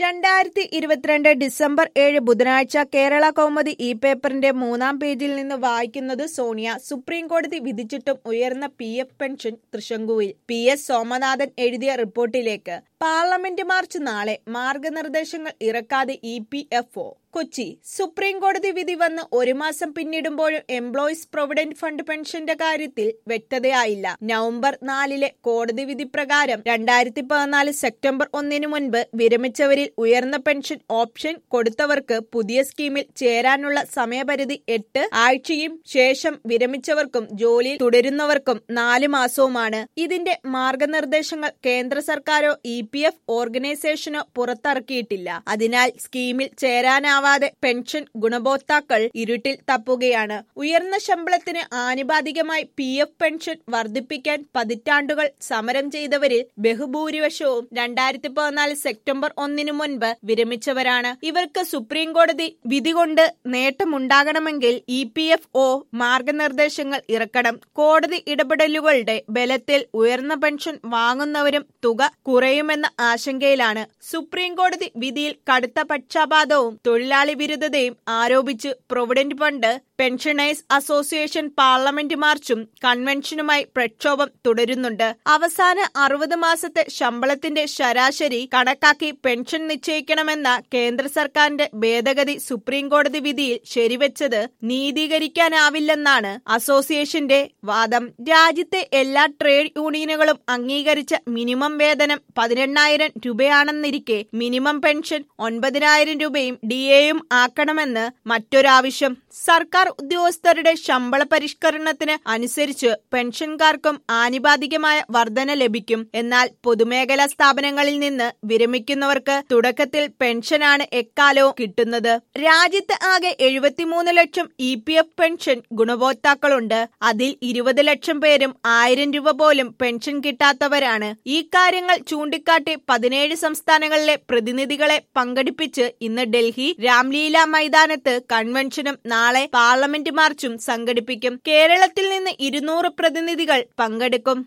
രണ്ടായിരത്തി ഇരുപത്തിരണ്ട് ഡിസംബർ ഏഴ് ബുധനാഴ്ച കേരള കൗമുദി ഇ പേപ്പറിന്റെ മൂന്നാം പേജിൽ നിന്ന് വായിക്കുന്നത് സോണിയ സുപ്രീം കോടതി വിധിച്ചിട്ടും ഉയർന്ന പി എഫ് പെൻഷൻ തൃശങ്കുവിൽ പി എസ് സോമനാഥൻ എഴുതിയ റിപ്പോർട്ടിലേക്ക് പാർലമെന്റ് മാർച്ച് നാളെ മാർഗനിർദ്ദേശങ്ങൾ ഇറക്കാതെ E P F O Kochi supreme കോടതി വിധി വന്ന് ഒരു മാസം പിന്നിടുമ്പോഴും എംപ്ലോയീസ് പ്രൊവിഡന്റ് ഫണ്ട് പെൻഷന്റെ കാര്യത്തിൽ വ്യക്തതയായില്ല നവംബർ നാലിലെ കോടതി വിധി പ്രകാരം രണ്ടായിരത്തി പതിനാല് സെപ്റ്റംബർ ഒന്നിനു മുൻപ് വിരമിച്ചവരിൽ ഉയർന്ന പെൻഷൻ ഓപ്ഷൻ കൊടുത്തവർക്ക് പുതിയ സ്കീമിൽ ചേരാനുള്ള സമയപരിധി എട്ട് ആഴ്ചയും ശേഷം വിരമിച്ചവർക്കും ജോലിയിൽ തുടരുന്നവർക്കും നാല് മാസവുമാണ് ഇതിന്റെ മാർഗനിർദ്ദേശങ്ങൾ കേന്ദ്ര സർക്കാരോ ഇ പി എഫ് ഓർഗനൈസേഷനോ പുറത്തിറക്കിയിട്ടില്ല അതിനാൽ സ്കീമിൽ ചേരാനാവാതെ പെൻഷൻ ഗുണഭോക്താക്കൾ ഇരുട്ടിൽ തപ്പുകയാണ് ഉയർന്ന ശമ്പളത്തിന് ആനുപാതികമായി പി എഫ് പെൻഷൻ വർദ്ധിപ്പിക്കാൻ പതിറ്റാണ്ടുകൾ സമരം ചെയ്തവരിൽ ബഹുഭൂരിപക്ഷവും രണ്ടായിരത്തി പതിനാല് സെപ്റ്റംബർ ഒന്നിനു മുൻപ് വിരമിച്ചവരാണ് ഇവർക്ക് സുപ്രീം കോടതി വിധി കൊണ്ട് നേട്ടമുണ്ടാകണമെങ്കിൽ ഇ പി എഫ് ഒ മാർഗനിർദ്ദേശങ്ങൾ ഇറക്കണം കോടതി ഇടപെടലുകളുടെ ബലത്തിൽ ഉയർന്ന പെൻഷൻ വാങ്ങുന്നവരും തുക കുറയുമെന്ന ആശങ്കയിലാണ് സുപ്രീം കോടതി വിധിയിൽ കടുത്ത പക്ഷാപാതവും തൊഴിലാളി വിരുദ്ധതയും ആരോപിച്ച് provident fund pensioners association parliament മാർച്ചും കൺവെൻഷനുമായി പ്രക്ഷോഭം തുടരുന്നുണ്ട് അവസാന അറുപത് മാസത്തെ ശമ്പളത്തിന്റെ ശരാശരി കണക്കാക്കി പെൻഷൻ നിശ്ചയിക്കണമെന്ന കേന്ദ്ര സർക്കാരിന്റെ ഭേദഗതി സുപ്രീം കോടതി വിധിയിൽ ശരിവെച്ചത് നീതീകരിക്കാനാവില്ലെന്നാണ് അസോസിയേഷന്റെ വാദം രാജ്യത്തെ എല്ലാ ട്രേഡ് യൂണിയനുകളും അംഗീകരിച്ച മിനിമം വേതനം പതിനെണ്ണായിരം രൂപയാണെന്നിരിക്കെ മിനിമം പെൻഷൻ ഒൻപതിനായിരം രൂപയും ഡി എയും ആക്കണമെന്ന് മറ്റൊരാവശ്യം സർക്കാർ ഉദ്യോഗസ്ഥരുടെ ശമ്പള പരിഷ്കരണത്തിന് അനുസരിച്ച് പെൻഷൻകാർക്കും ആനുപാതികമായ വർധന ലഭിക്കും എന്നാൽ പൊതുമേഖലാ സ്ഥാപനങ്ങളിൽ നിന്ന് വിരമിക്കുന്നവർക്ക് തുടക്കത്തിൽ പെൻഷനാണ് എക്കാലവും കിട്ടുന്നത് രാജ്യത്ത് ആകെ എഴുപത്തിമൂന്ന് lakh E P F pension ഗുണഭോക്താക്കളുണ്ട് അതിൽ ഇരുപത് ലക്ഷം പേരും ആയിരം രൂപ പോലും പെൻഷൻ കിട്ടാത്തവരാണ് ഈ കാര്യങ്ങൾ ചൂണ്ടിക്കാട്ടി പതിനേഴ് സംസ്ഥാനങ്ങളിലെ പ്രതിനിധികളെ പങ്കെടുപ്പിച്ച് ഇന്ന് ഡൽഹി രാംലീല മൈതാനത്ത് കൺവെൻഷനും നാളെ പാർലമെന്റ് മാർച്ചും സംഘടിപ്പിക്കും കേരളത്തിൽ നിന്ന് ഇരുന്നൂറ് പ്രതിനിധികൾ പങ്കെടുക്കും